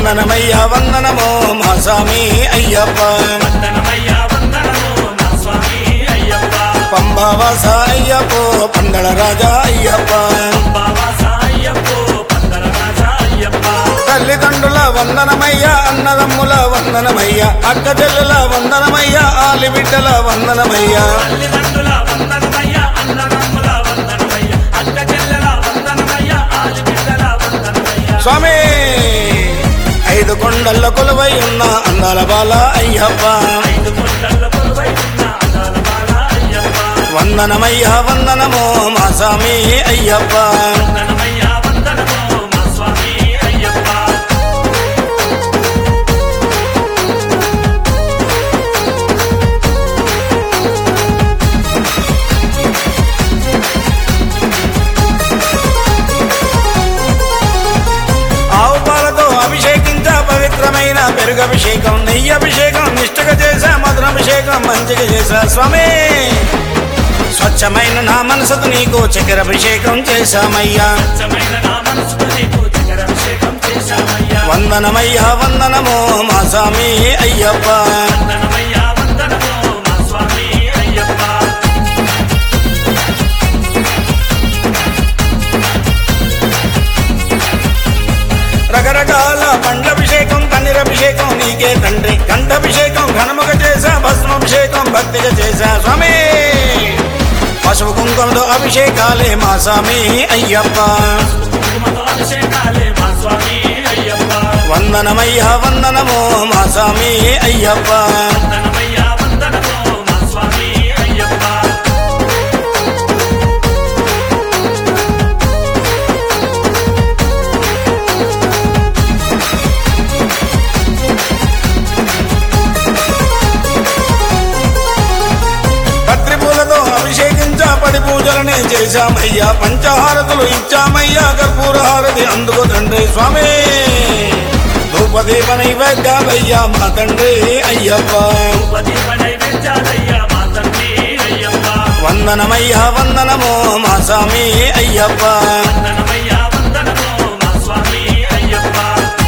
వందనమయ్యా వందనమో మా స్వామి అయ్యప్ప వందనమయ్యా వందనము మా స్వామి అయ్యప్ప పంబావాస అయ్యప్పో పందళ రాజా అయ్యప్ప బాబాస అయ్యప్పో పందల రాజా అయ్యప్ప తల్లిదండ్రుల వందనమయ్యా అన్నదమ్ముల వందనమయ్యా అక్క చెల్లెల వందనమయ్యా ఆలి బిడ్డల వందనమయ్యా తల్లిదండ్రుల వందనమయ్యా అన్నదమ్ముల వందనమయ్యా అక్క చెల్లెల వందనమయ్యా ఆలి బిడ్డల వందనమయ్యా స్వామి ఐదు కొండల కొలువై ఉన్న అందాల బాల అయ్యప్ప ఐదు కొండల కొలువై ఉన్న అందాల బాల అయ్యప్ప వందనమయ్యా వందనమో మా స్వామి అయ్యప్ప వందనమయ్యా వందనము మా స్వామి అయ్యప్ప ఆవు పాలతో అభిషేకించ పవిత్రమైన పెరుగభిషేకం నెయ్యి అభిషేకం నిష్ఠగా చేశా మధురాభిషేకం మంచిగా చేశా స్వామి స్వచ్ఛమైన నా మనసుకు నీకు చక్కెరాభిషేకం చేశామయ్యా స్వచ్ఛమైన నా మనసుకు నీకు చక్కెరాభిషేకం చేశామయ్యా వందనమయ్యా వందనమో మా స్వామి అయ్యప్ప వందనమయ్యా వందనము మా స్వామి అయ్యప్ప రకరకాల పండ్లభిషేకం కన్నీరభిషేకం నీకే తండ్రి కంఠాభిషేకం ఘనముగా చేశా భస్మాభిషేకం భక్తిగా చేశా స్వామి పశువు కుంకుమతో అభిషేకాలే మా స్వామి అయ్యప్ప కుంకుమతో అభిషేకాలే మా స్వామి అయ్యప్ప వందనమయ్యా వందనమో మా స్వామి అయ్యప్ప వందనమయ్యా వందనము మా స్వామి అయ్యప్ప పత్రి పూలతో అభిషేకించా పడి పూజలనే చేశామయ్యా పంచహారతులు ఇచ్చామయ్యా కర్పూర హారతి అందుకో తండ్రి స్వామి ధూపదీప నైవేద్యాలయ్యా మా తండ్రి అయ్యప్ప ఉపదీప నైవేద్యాలయ్యా మా తండ్రి అయ్యప్ప వందనమయ్యా వందనమో మా స్వామి అయ్యప్ప వందనమయ్యా వందనము మా స్వామి అయ్యప్ప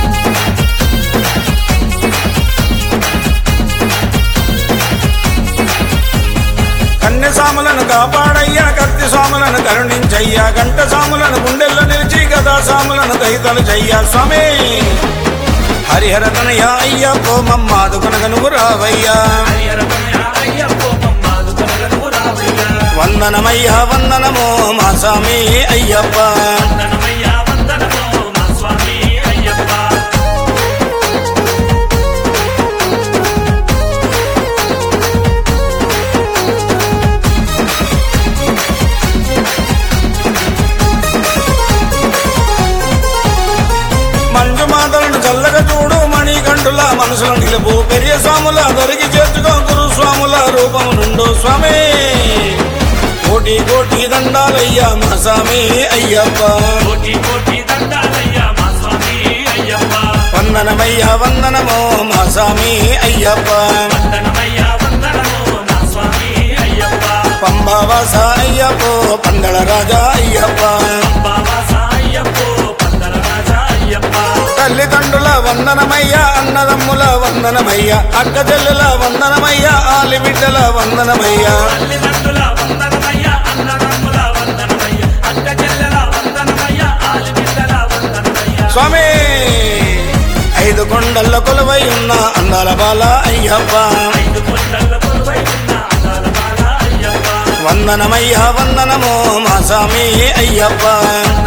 కన్య సాములను కాపాడయ్యా కత్తి సాములను కరుణించయ్యా గంట సాములను గుండెల్లో నిలిచి గదా సాములను దహితలు చెయ్యా స్వామి హరిహర తనయ అయ్యప్పో మమ్మాదుకునగ నువ్వు రావయ్యా హరిహరమయ్యా అయ్యప్ప మమ్మాదు కలగను రావయ్యా వందనమయ్యా వందనమో మా స్వామి అయ్యప్ప వందనమయ్యా వందనము మా స్వామి అయ్యప్ప మంజు మాతలను చల్లగా చూడు మణికంఠుల మనసులో నిలుపు పెరియ స్వాముల దొరికి చేర్చుకో గురు స్వాముల రూపము నుండు స్వామి కోటి కోటి దండాలయ్యా మా స్వామి అయ్యప్ప కోటి కోటి దండాలయ్యా మా స్వామి అయ్యప్ప వందనమయ్యా వందనమో మా స్వామి అయ్యప్ప వందనమయ్యా వందనము మా స్వామి అయ్యప్ప పంబావాస అయ్యప్పో పందళ రాజా అయ్యప్ప బాబాస అయ్యప్ప పందల రాజా అయ్యప్ప తల్లిదండ్రుల వందనమయ్యా అన్నదమ్ముల వందనమయ్యా అక్క చెల్లెల వందనమయ్యా ఆలి బిడ్డల వందనమయ్యా తల్లిదండ్రుల వందనమయ్యా అన్నదమ్ముల వందనమయ్యా అక్క చెల్లెల వందనమయ్యా ఆలి బిడ్డల వందనమయ్యా స్వామి ఐదు కొండల కొలువై ఉన్న అందాల బాల అయ్యప్ప ఐదు కొండల కొలువై ఉన్న అందాల బాల అయ్యప్ప వందనమయ్యా వందనమో మా స్వామి అయ్యప్ప